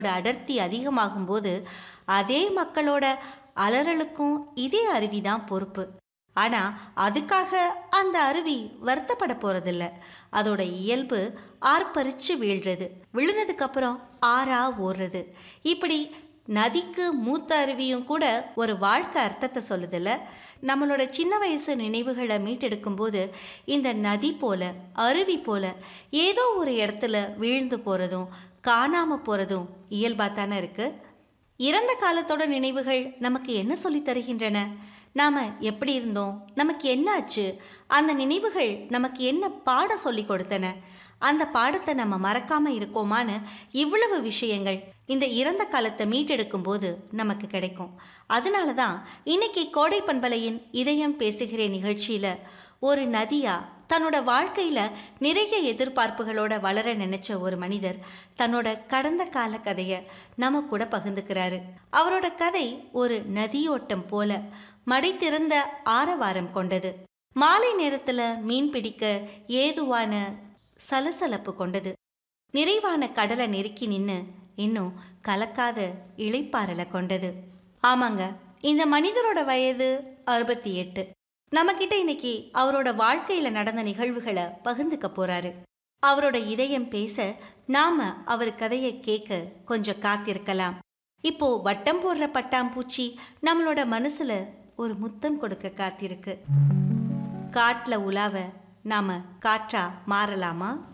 அடர்த்தி அதிகமாகும்போது அதே மக்களோட அலறலுக்கும் இதே அருவி தான் பொறுப்பு ஆனால் அதுக்காக அந்த அருவி வருத்தப்பட போகிறதில்ல அதோட இயல்பு ஆர்ப்பரிச்சு வீழ்றது விழுந்ததுக்கப்புறம் ஆறா ஓடுறது இப்படி நதிக்கு மூத்த அருவியும் கூட ஒரு வாழ்க்கை அர்த்தத்தை சொல்லுதில்ல நம்மளோட சின்ன வயசு நினைவுகளை மீட்டெடுக்கும்போது இந்த நதி போல அருவி போல ஏதோ ஒரு இடத்துல வீழ்ந்து போகிறதும் காணாமல் போகிறதும் இயல்பாக தானே இருக்குது இறந்த காலத்தோட நினைவுகள் நமக்கு என்ன சொல்லித் தருகின்றன நாம் எப்படி இருந்தோம் நமக்கு என்ன ஆச்சு அந்த நினைவுகள் நமக்கு என்ன பாடம் சொல்லி கொடுத்தன அந்த பாடத்தை நம்ம மறக்காம இருக்கோமான்னு இவ்வளவு விஷயங்கள் இந்த இறந்த காலத்தை மீட்டெடுக்கும் போது நமக்கு கிடைக்கும் அதனால தான் இன்னைக்கு கோடை பண்பலையின் இதயம் பேசுகிற நிகழ்ச்சியில ஒரு நதியா தன்னோட வாழ்க்கையில நிறைய எதிர்பார்ப்புகளோட வளர நினைச்ச ஒரு மனிதர் தன்னோட கடந்த கால கதையை நம்ம கூட பகிர்ந்துக்கிறாரு அவரோட கதை ஒரு நதியோட்டம் போல மடை திறந்த ஆரவாரம் கொண்டது மாலை நேரத்துல மீன் பிடிக்க ஏதுவான சலசலப்பு கொண்டது நிறைவான கடலை நெருக்கி நின்று இன்னும் கலக்காத இளைப்பாறலை கொண்டது ஆமாங்க இந்த மனிதரோட வயது அறுபத்தி எட்டு நம்மக்கிட்ட இன்னைக்கு அவரோட வாழ்க்கையில நடந்த நிகழ்வுகளை பகிர்ந்துக்க போறாரு அவரோட இதயம் பேச நாம அவர் கதையை கேட்க கொஞ்சம் காத்திருக்கலாம் இப்போ வட்டம் போடுற பட்டாம்பூச்சி நம்மளோட மனசுல ஒரு முத்தம் கொடுக்க காத்திருக்கு காட்டுல உலாவ நாம காற்றா மாறலாமா